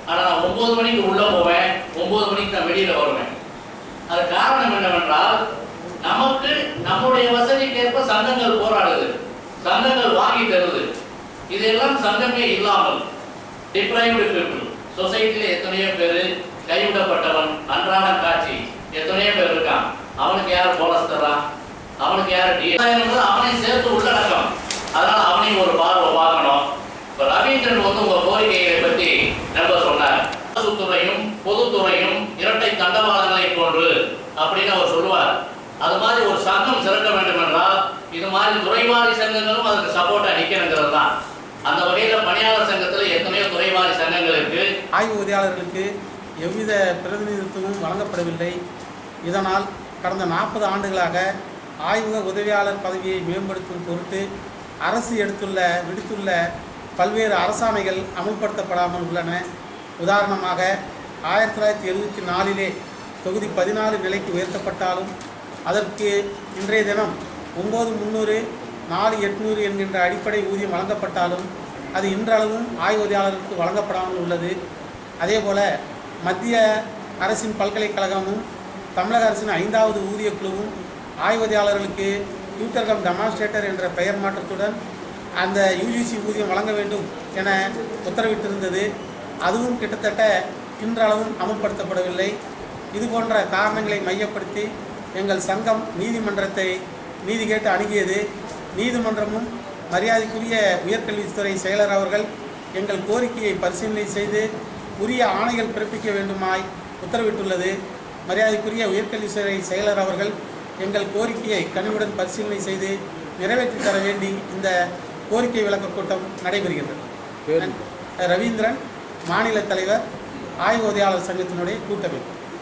ஆனா நான் ஒன்பது மணிக்கு உள்ள போவேன் ஒன்பது மணிக்கு நான் வெளியில வருவேன் அது காரணம் என்னவென்றால் நமக்கு நம்முடைய வசதிக்கேற்ப சங்கங்கள் போராடுது சங்கங்கள் வாங்கி தருது இதெல்லாம் சங்கமே இல்லாமல் டிப்ரைவ்டு பீப்புள் சொசைட்டில எத்தனையோ பேர் கைவிடப்பட்டவன் அன்றாட காட்சி எத்தனையோ பேர் இருக்கான் அவனுக்கு யார் போனஸ் தர்றான் அவனுக்கு யார் டி அவனையும் சேர்த்து உள்ளடக்கம் அதனால அவனையும் ஒரு பார்வை பார்க்கணும் இப்போ ரவீந்திரன் வந்து உங்க கோரிக்கைகளை பத்தி நண்பர் சொன்னார் அரசுத்துறையும் பொதுத்துறையும் இரட்டை தண்டவாளங்களை போன்று அப்படின்னு அவர் சொல்லுவார் அது மாதிரி ஒரு சங்கம் சிறக்க வேண்டும் என்றால் இது மாதிரி துறைவாரி சங்கங்களும் அதுக்கு சப்போர்ட்டா நிக்கணுங்கிறது தான் அந்த வகையில பணியாளர் சங்கத்துல எத்தனையோ துறைவாரி சங்கங்கள் இருக்கு ஆய்வு உதவியாளர்களுக்கு எவ்வித பிரதிநிதித்துவமும் வழங்கப்படவில்லை இதனால் கடந்த நாற்பது ஆண்டுகளாக ஆய்வக உதவியாளர் பதவியை மேம்படுத்தும் பொருட்டு அரசு எடுத்துள்ள விடுத்துள்ள பல்வேறு அரசாணைகள் அமுல்படுத்தப்படாமல் உள்ளன உதாரணமாக ஆயிரத்தி தொள்ளாயிரத்தி எழுபத்தி நாலிலே தொகுதி பதினாலு நிலைக்கு உயர்த்தப்பட்டாலும் அதற்கு இன்றைய தினம் ஒம்பது முந்நூறு நாலு எட்நூறு என்கின்ற அடிப்படை ஊதியம் வழங்கப்பட்டாலும் அது இன்றளவும் ஆய்வதியாளருக்கு வழங்கப்படாமல் உள்ளது அதேபோல மத்திய அரசின் பல்கலைக்கழகமும் தமிழக அரசின் ஐந்தாவது ஊதியக் குழுவும் ஆய்வதியாளர்களுக்கு யூட்டர்கம் டெமான்ஸ்ட்ரேட்டர் என்ற பெயர் மாற்றத்துடன் அந்த யூஜிசி ஊதியம் வழங்க வேண்டும் என உத்தரவிட்டிருந்தது அதுவும் கிட்டத்தட்ட இன்றளவும் அமல்படுத்தப்படவில்லை இது போன்ற காரணங்களை மையப்படுத்தி எங்கள் சங்கம் நீதிமன்றத்தை நீதி கேட்டு அணுகியது நீதிமன்றமும் மரியாதைக்குரிய உயர்கல்வித்துறை செயலர் அவர்கள் எங்கள் கோரிக்கையை பரிசீலனை செய்து உரிய ஆணைகள் பிறப்பிக்க வேண்டுமாய் உத்தரவிட்டுள்ளது மரியாதைக்குரிய உயர்கல்வித்துறை செயலர் அவர்கள் எங்கள் கோரிக்கையை கனிவுடன் பரிசீலனை செய்து நிறைவேற்றி தர வேண்டி இந்த கோரிக்கை விளக்க கூட்டம் நடைபெறுகின்றது ரவீந்திரன் மாநில தலைவர் ஆய்வு உதவியாளர் சங்கத்தினுடைய கூட்டமைப்பு